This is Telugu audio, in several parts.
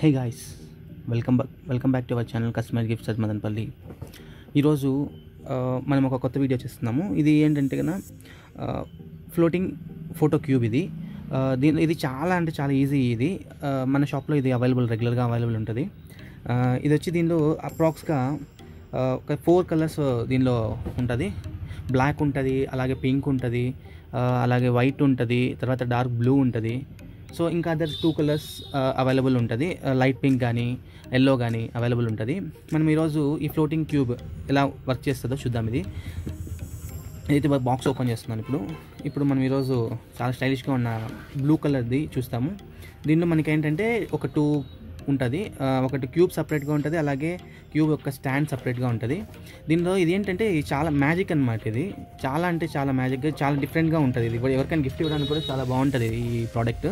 hey guys welcome back welcome back to our channel customer gifts at Madanapalle ఈరోజు ఆ, మనం ఒక కొత్త వీడియో చేస్తున్నాము ఇది ఏంటంటే కన్నా ఫ్లోటింగ్ ఫోటో క్యూబ్ ఇది ఆ, దీని ఇది చాలా అంటే చాలా ఈజీ ఇది ఆ, మన షాప్లో ఇది అవైలబుల్ రెగ్యులర్గా అవైలబుల్ ఉంటుంది ఆ, ఇది వచ్చి దీనిలో అప్రాక్స్గా ఒక ఫోర్ కలర్స్ దీనిలో ఉంటుంది బ్లాక్ ఉంటుంది అలాగే పింక్ ఉంటుంది ఆ, అలాగే వైట్ ఉంటుంది తర్వాత డార్క్ బ్లూ ఉంటుంది సో ఇంకా అదర్ టూ కలర్స్ అవైలబుల్ ఉంటుంది లైట్ పింక్ కానీ ఎల్లో కానీ అవైలబుల్ ఉంటుంది మనం ఈరోజు ఈ ఫ్లోటింగ్ క్యూబ్ ఎలా వర్క్ చేస్తుందో చూద్దాం ఇది అయితే బాక్స్ ఓపెన్ చేస్తున్నాను ఇప్పుడు ఇప్పుడు మనం ఈరోజు చాలా స్టైలిష్గా ఉన్న బ్లూ కలర్ది చూస్తాము దీనిలో మనకి ఏంటంటే ఒక టూ ఉంటుంది ఆ, ఒకటి క్యూబ్ సపరేట్గా ఉంటుంది అలాగే క్యూబ్ యొక్క స్టాండ్ సపరేట్గా ఉంటుంది దీనిలో ఇది ఏంటంటే ఇది చాలా మ్యాజిక్ అనమాట ఇది చాలా అంటే చాలా మ్యాజిక్గా చాలా డిఫరెంట్గా ఉంటుంది ఇది కూడా ఎవరికైనా గిఫ్ట్ ఇవ్వడానికి కూడా చాలా బాగుంటుంది ఈ ప్రోడక్ట్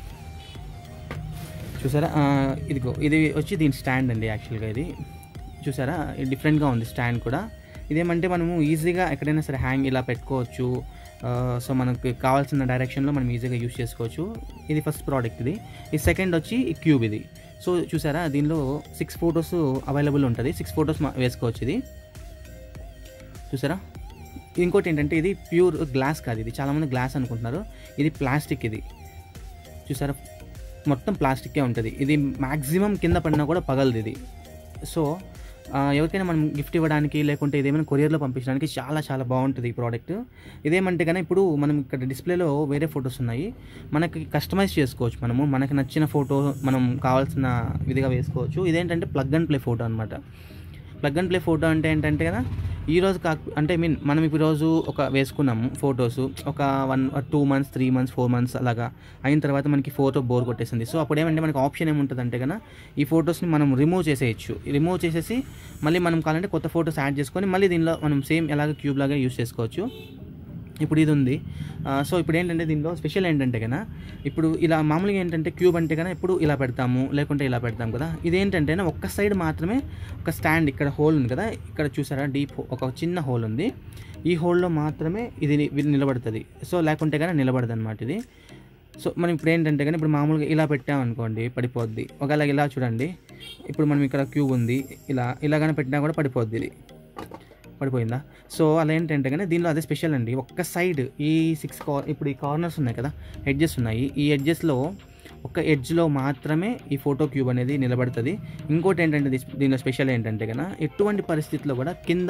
చూసారా ఆ, ఇదిగో ఇది వచ్చి దీని స్టాండ్ అండి యాక్చువల్గా ఇది చూసారా ఇది డిఫరెంట్గా ఉంది స్టాండ్ కూడా ఇదేమంటే మనము ఈజీగా ఎక్కడైనా సరే హ్యాంగ్ ఇలా పెట్టుకోవచ్చు ఆ, సో మనకు కావాల్సిన డైరెక్షన్లో మనం ఈజీగా యూస్ చేసుకోవచ్చు ఇది ఫస్ట్ ప్రోడక్ట్ ఇది ఈ సెకండ్ వచ్చి ఈ క్యూబ్ ఇది సో చూసారా దీనిలో సిక్స్ ఫొటోస్ అవైలబుల్ ఉంటుంది సిక్స్ ఫొటోస్ వేసుకోవచ్చు ఇది చూసారా ఇంకోటి ఏంటంటే ఇది ప్యూర్ గ్లాస్ కాదు ఇది చాలామంది గ్లాస్ అనుకుంటున్నారు ఇది ప్లాస్టిక్ ఇది చూసారా మొత్తం ప్లాస్టిక్కే ఉంటుంది ఇది మ్యాక్సిమం కింద పడినా కూడా పగలదు ఇది సో ఆ, ఎవరికైనా మనం గిఫ్ట్ ఇవ్వడానికి లేకుంటే ఇదేమైనా కొరియర్లో పంపించడానికి చాలా చాలా బాగుంటుంది ఈ ప్రోడక్ట్ ఇదేమంటే కానీ ఇప్పుడు మనం ఇక్కడ డిస్ప్లేలో వేరే ఫొటోస్ ఉన్నాయి మనకి కస్టమైజ్ చేసుకోవచ్చు మనము మనకి నచ్చిన ఫోటో మనం కావాల్సిన విధిగా వేసుకోవచ్చు ఇదేంటంటే ప్లగ్ అండ్ ప్లే ఫోటో అనమాట ప్లగ్ అండ్ ప్లే ఫోటో అంటే ఏంటంటే కదా ఈ రోజు కాక అంటే మీన్ మనం ఇప్పుడు రోజు ఒక వేసుకున్నాము ఫొటోస్ ఒక one two months three months four months అలాగా అయిన తర్వాత మనకి ఫోటో బోర్ కొట్టేసింది సో అప్పుడు ఏమంటే మనకి ఆప్షన్ ఏముంటుంది అంటే కన్నా ఈ ఫొటోస్ని మనం రిమూవ్ చేసేయచ్చు రిమూవ్ చేసేసి మళ్ళీ మనం కావాలంటే కొత్త ఫొటోస్ యాడ్ చేసుకొని మళ్ళీ దీనిలో మనం సేమ్ ఎలాగ క్యూబ్ లాగా యూస్ చేసుకోవచ్చు ఇప్పుడు ఇది ఉంది ఆ, సో ఇప్పుడు ఏంటంటే దీనిలో స్పెషల్ ఏంటంటే కన్నా ఇప్పుడు ఇలా మామూలుగా ఏంటంటే క్యూబ్ అంటే కన్నా ఇప్పుడు ఇలా పెడతాము లేకుంటే ఇలా పెడతాం కదా ఇదేంటంటే ఒక్క సైడ్ మాత్రమే ఒక స్టాండ్ ఇక్కడ హోల్ ఉంది కదా ఇక్కడ చూసారా డీప్ ఒక చిన్న హోల్ ఉంది ఈ హోల్లో మాత్రమే ఇది ని- ఇది నిలబడుతుంది సో లేకుంటే కానీ నిలబడదు అనమాట ఇది సో మనం ఇప్పుడు ఏంటంటే కానీ ఇప్పుడు మామూలుగా ఇలా పెట్టామనుకోండి పడిపోద్ది ఒకవేళ ఇలా చూడండి ఇప్పుడు మనం ఇక్కడ క్యూబ్ ఉంది ఇలా ఇలాగనే పెట్టినా కూడా పడిపోద్ది ఇది పడిపోయిందా సో అలా ఏంటంటే కానీ దీనిలో అదే స్పెషల్ అండి ఒక్క సైడ్ ఈ సిక్స్ కార్ ఇప్పుడు ఈ కార్నర్స్ ఉన్నాయి కదా ఎడ్జెస్ ఉన్నాయి ఈ ఎడ్జెస్లో ఒక ఎడ్జ్లో మాత్రమే ఈ ఫోటో క్యూబ్ అనేది నిలబడుతుంది ఇంకోటి ఏంటంటే దీస్- దీనిలో స్పెషల్ ఏంటంటే కన్నా ఎటువంటి పరిస్థితిలో కూడా కింద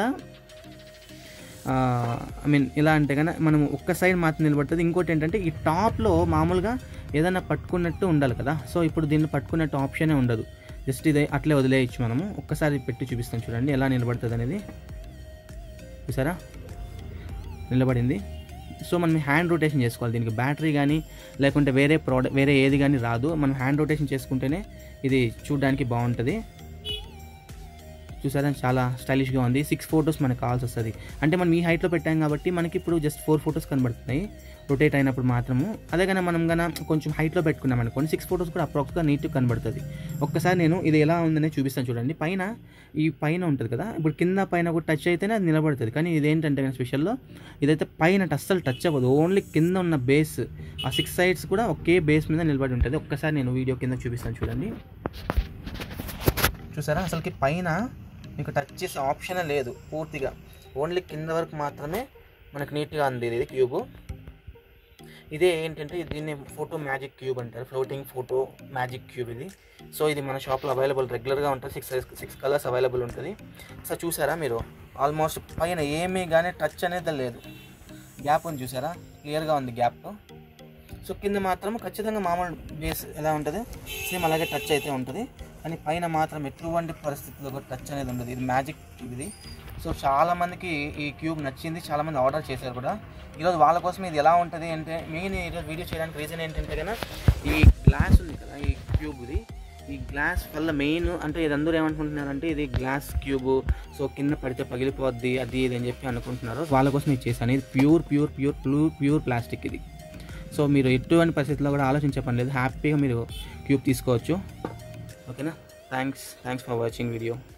ఐ మీన్ ఇలా అంటే కన్నా మనం ఒక్క సైడ్ మాత్రం నిలబడుతుంది ఇంకోటి ఏంటంటే ఈ టాప్లో మామూలుగా ఏదైనా పట్టుకున్నట్టు ఉండాలి కదా సో ఇప్పుడు దీన్ని పట్టుకున్నట్టు ఆప్షనే ఉండదు జస్ట్ ఇది అట్లే వదిలేయచ్చు మనము ఒక్కసారి పెట్టి చూపిస్తాం చూడండి ఎలా నిలబడుతుంది అనేది చూసారా నిలబడింది సో మనం హ్యాండ్ రొటేషన్ చేసుకోవాలి దీనికి బ్యాటరీ కానీ లేకుంటే వేరే ప్రోడక్ట్ వేరే ఏది కానీ రాదు మనం హ్యాండ్ రొటేషన్ చేసుకుంటేనే ఇది చూడడానికి బాగుంటుంది చూసారా చాలా స్టైలిష్గా ఉంది సిక్స్ ఫొటోస్ మనకు కావాల్సి వస్తుంది అంటే మనం ఈ హైట్లో పెట్టాం కాబట్టి మనకి ఇప్పుడు జస్ట్ ఫోర్ ఫొటోస్ కనబడుతున్నాయి రొటేట్ అయినప్పుడు మాత్రము అదే కానీ మనం కన్నా కొంచెం హైట్లో పెట్టుకున్నాం అనుకోండి సిక్స్ ఫొటోస్ కూడా అప్రాక్స్గా నీట్గా కనబడుతుంది ఒక్కసారి నేను ఇది ఎలా ఉందనే చూపిస్తాను చూడండి పైన ఈ పైన ఉంటుంది కదా ఇప్పుడు కింద పైన కూడా టచ్ అయితేనే అది నిలబడుతుంది కానీ ఇదేంటంటే కానీ స్పెషల్లో ఇదైతే పైన అస్సలు టచ్ అవ్వదు ఓన్లీ కింద ఉన్న బేస్ ఆ సిక్స్ సైడ్స్ కూడా ఒకే బేస్ మీద నిలబడి ఉంటుంది ఒక్కసారి నేను వీడియో కింద చూపిస్తాను చూడండి చూసారా అసలుకి పైన మీకు టచ్ చేసే ఆప్షనే లేదు పూర్తిగా ఓన్లీ కింద వరకు మాత్రమే మనకు నీట్గా ఉంది ఇది క్యూబ్ ఇదే ఏంటంటే దీన్ని ఫోటో మ్యాజిక్ క్యూబ్ అంటారు ఫ్లోటింగ్ ఫోటో మ్యాజిక్ క్యూబ్ ఇది సో ఇది మన షాప్లో అవైలబుల్ రెగ్యులర్గా ఉంటుంది సిక్స్ సిక్స్ కలర్స్ అవైలబుల్ ఉంటుంది సో చూసారా మీరు ఆల్మోస్ట్ పైన ఏమీ కానీ టచ్ అనేది లేదు గ్యాప్ ఉంది చూసారా క్లియర్గా ఉంది గ్యాప్ సో కింద మాత్రం ఖచ్చితంగా మామూలు బేస్ ఎలా ఉంటుంది సేమ్ అలాగే టచ్ అయితే ఉంటుంది కానీ పైన మాత్రం ఎటువంటి పరిస్థితుల్లో కూడా టచ్ అనేది ఉండదు ఇది మ్యాజిక్ ఇది సో చాలా మందికి ఈ క్యూబ్ నచ్చింది చాలా మంది ఆర్డర్ చేశారు కూడా ఈరోజు వాళ్ళ కోసం ఇది ఎలా ఉంటుంది అంటే మెయిన్ ఈరోజు వీడియో చేయడానికి రీజన్ ఏంటంటే కన్నా ఈ గ్లాస్ ఉంది కదా ఈ క్యూబ్ ఇది ఈ గ్లాస్ వల్ల మెయిన్ అంటే ఇది అందరూ ఏమనుకుంటున్నారంటే ఇది గ్లాస్ క్యూబ్ సో కింద పడితే పగిలిపోద్ది అది ఇది అని చెప్పి అనుకుంటున్నారు వాళ్ళ కోసం ఇది చేశాను ఇది pure pure pure pure pure plastic ఇది సో మీరు ఎటువంటి పరిస్థితుల్లో కూడా ఆలోచించే పని లేదు హ్యాపీగా మీరు క్యూబ్ తీసుకోవచ్చు ఓకేనా thanks thanks for watching video